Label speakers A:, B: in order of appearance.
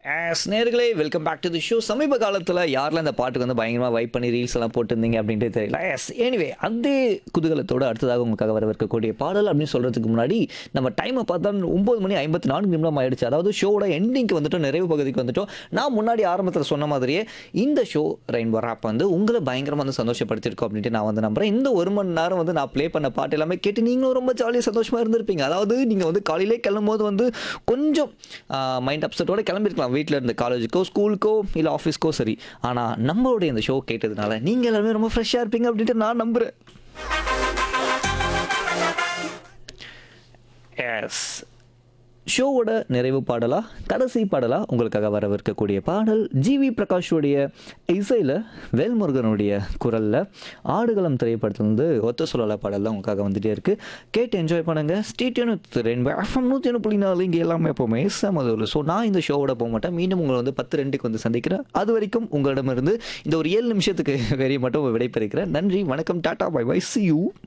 A: as நேர்களே welcome back to the show சமீப காலத்தில் யாரெல்லாம் இந்த பாட்டுக்கு வந்து பயங்கரமாக வைப் பண்ணி ரீல்ஸ் எல்லாம் போட்டிருந்தீங்க அப்படின்ட்டு தெரியல எஸ் எனிவே அதே குதூகலத்தோடு அடுத்ததாக உங்களுக்காக வரவிருக்கக்கூடிய பாடல் அப்படின்னு சொல்கிறதுக்கு முன்னாடி நம்ம டைமை பார்த்தா ஒம்பது மணி ஐம்பத்தி நான்கு நிமிடம் ஆயிடுச்சு அதாவது ஷோவோட எண்டிங்க்கு வந்துட்டோம் நிறைவு பகுதிக்கு வந்துட்டோம் நான் முன்னாடி ஆரம்பத்தில் சொன்ன மாதிரியே இந்த ஷோ ரெயின்போ ராப் வந்து உங்களை பயங்கரமாக வந்து சந்தோஷப்படுத்திருக்கோம் அப்படின்ட்டு நான் வந்து நம்புறேன் இந்த ஒரு மணி நேரம் வந்து நான் ப்ளே பண்ண பாட்டு எல்லாமே கேட்டு நீங்களும் ரொம்ப ஜாலியாக சந்தோஷமாக இருந்திருப்பீங்க அதாவது நீங்கள் வந்து காலையிலே கிளம்பும்போது வந்து கொஞ்சம் மைண்ட் அப்செட்டோட கிளம்பிருக்கலாம் வீட்டில் இருந்து காலேஜுக்கோ ஸ்கூலுக்கோ இல்லை ஆஃபீஸ்க்கோ சரி ஆனால் நம்மளுடைய இந்த ஷோ கேட்டதுனால நீங்கள் எல்லாருமே ரொம்ப ஃப்ரெஷ்ஷாக இருப்பீங்க அப்படின்ட்டு நான் நம்புகிறேன் எஸ் ஷோவோட நிறைவு பாடலா கடைசி பாடலா உங்களுக்காக வரவிருக்கக்கூடிய பாடல் ஜிவி பிரகாஷோடைய இசையில் வேல்முருகனுடைய குரலில் ஆடுகளம் திரைப்படத்துல இருந்து ஒத்த சொல்லல பாடல் தான் உங்களுக்காக வந்துட்டே இருக்கு கேட்டு என்ஜாய் பண்ணுங்க ஸ்டேட்யூன் ரெண்டு எஃப்எம் நூற்றி ஒன்று புள்ளி நாலு இங்கே எல்லாமே எப்போவுமே சமதூர் ஸோ நான் இந்த ஷோவோட போக மாட்டேன் மீண்டும் உங்களை வந்து பத்து ரெண்டுக்கு வந்து சந்திக்கிறேன் அது வரைக்கும் உங்களிடமிருந்து இந்த ஒரு ஏழு நிமிஷத்துக்கு வெறிய மட்டும் விடைபெறுகிறேன் நன்றி வணக்கம் tata bye bye see you